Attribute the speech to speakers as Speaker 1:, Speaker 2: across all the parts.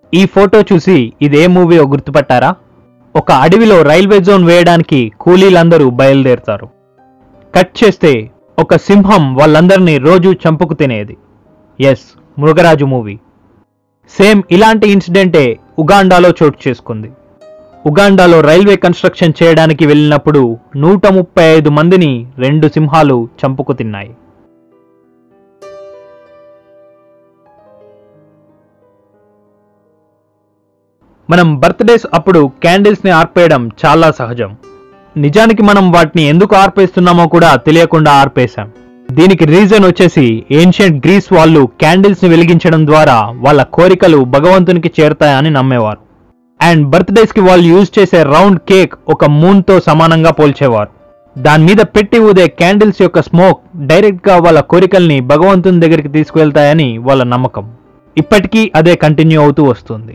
Speaker 1: ఈ ఫోటో చూసి ఇదే మూవీ గుర్తుపట్టారా ఒక అడవిలో రైల్వే జోన్ వేయడానికి కూలీలందరూ బయలుదేరుతారు కట్ చేస్తే ఒక సింహం వాళ్ళందరినీ రోజు చంపుకు తినేది ఎస్ మృగరాజు మూవీ సేమ్ ఇలాంటి ఇన్సిడెంటే ఉగాండాలో చోటు చేసుకుంది ఉగాండాలో రైల్వే కన్స్ట్రక్షన్ చేయడానికి వెళ్ళినప్పుడు నూట ముప్పై ఐదు మందిని రెండు సింహాలు చంపుకు తిన్నాయి మనం బర్త్డేస్ అప్పుడు క్యాండిల్స్ ని ఆర్పేయడం చాలా సహజం నిజానికి మనం వాటిని ఎందుకు ఆర్పేస్తున్నామో కూడా తెలియకుండా ఆర్పేశాం దీనికి రీజన్ వచ్చేసి ఏన్షియంట్ గ్రీస్ వాళ్ళు క్యాండిల్స్ ని వెలిగించడం ద్వారా వాళ్ళ కోరికలు భగవంతునికి చేరతాయని నమ్మేవారు అండ్ బర్త్డేస్ కి వాళ్ళు యూజ్ చేసే రౌండ్ కేక్ ఒక మూన్ తో సమానంగా పోల్చేవారు దాని మీద పెట్టి ఊదే క్యాండిల్స్ యొక్క స్మోక్ డైరెక్ట్ గా వాళ్ళ కోరికల్ని భగవంతుని దగ్గరికి తీసుకువెళ్తాయని వాళ్ళ నమ్మకం ఇప్పటికీ అదే కంటిన్యూ అవుతూ వస్తుంది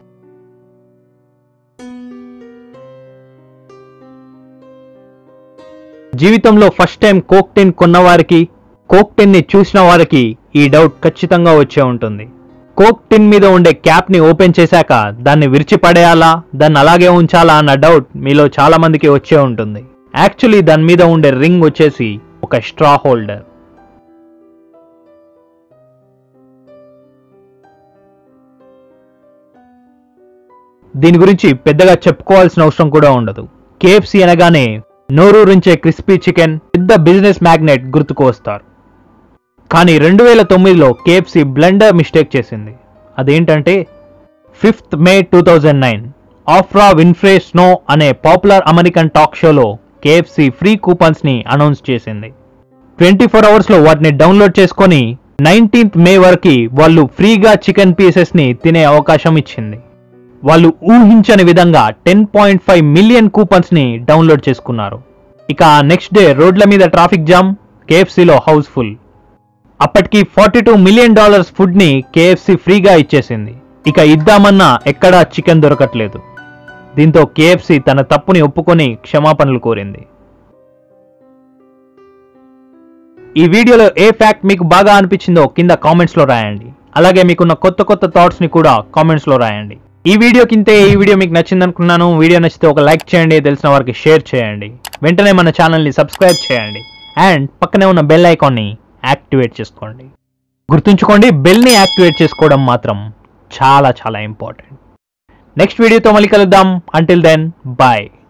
Speaker 1: జీవితంలో ఫస్ట్ టైం కోక్ టిన్ కొన్నవారికి కోక్ టిన్ ని చూసిన వారికి ఈ డౌట్ ఖచ్చితంగా వచ్చే ఉంటుంది కోక్ టిన్ మీద ఉండే క్యాప్ ని ఓపెన్ చేశాక దాన్ని విరిచి పడేయాలా దాన్ని అలాగే ఉంచాలా అన్న డౌట్ మీలో చాలా మందికి వచ్చే ఉంటుంది యాక్చువల్లీ దాని మీద ఉండే రింగ్ వచ్చేసి ఒక స్ట్రా హోల్డర్ దీని గురించి పెద్దగా చెప్పుకోవాల్సిన అవసరం కూడా ఉండదు కేఎఫ్సి అనగానే నోరూరించే క్రిస్పీ చికెన్ పెద్ద బిజినెస్ మ్యాగ్నెట్ గుర్తుకు వస్తారు కానీ రెండు వేల తొమ్మిదిలో కేఎఫ్సి బ్లెండర్ మిస్టేక్ చేసింది అదేంటంటే fifth May two thousand nine Oprah Winfrey show అనే పాపులర్ అమెరికన్ టాక్ షోలో కేఎఫ్సి ఫ్రీ కూపన్స్ ని అనౌన్స్ చేసింది ట్వంటీ ఫోర్ అవర్స్లో వాటిని డౌన్లోడ్ చేసుకొని నైన్టీన్త్ మే వరకు వాళ్ళు ఫ్రీగా చికెన్ పీసెస్ ని తినే అవకాశం ఇచ్చింది వాళ్ళు ఊహించని విధంగా ten point five million coupons ని డౌన్లోడ్ చేసుకున్నారు ఇక నెక్స్ట్ డే రోడ్ల మీద ట్రాఫిక్ జామ్ కేఎఫ్సిలో హౌస్ఫుల్ అప్పటికి forty two million dollars food ని కేఎఫ్సి ఫ్రీగా ఇచ్చేసింది ఇక ఇద్దామన్నా ఎక్కడా చికెన్ దొరకట్లేదు దీంతో కేఎఫ్సి తన తప్పుని ఒప్పుకొని క్షమాపణలు కోరింది ఈ వీడియోలో ఏ ఫ్యాక్ట్ మీకు బాగా అనిపించిందో కింద కామెంట్స్ లో రాయండి అలాగే మీకున్న కొత్త కొత్త థాట్స్ ని కూడా కామెంట్స్ లో రాయండి ఈ వీడియో కింతే ఈ వీడియో మీకు నచ్చింది అనుకున్నాను వీడియో నచ్చితే ఒక లైక్ చేయండి తెలిసిన వారికి షేర్ చేయండి వెంటనే మన ఛానల్ని సబ్స్క్రైబ్ చేయండి అండ్ పక్కనే ఉన్న బెల్ ఐకాన్ని యాక్టివేట్ చేసుకోండి గుర్తుంచుకోండి బెల్ని యాక్టివేట్ చేసుకోవడం మాత్రం చాలా చాలా ఇంపార్టెంట్ నెక్స్ట్ వీడియోతో మళ్ళీ కలుద్దాం అంటిల్ దెన్ బాయ్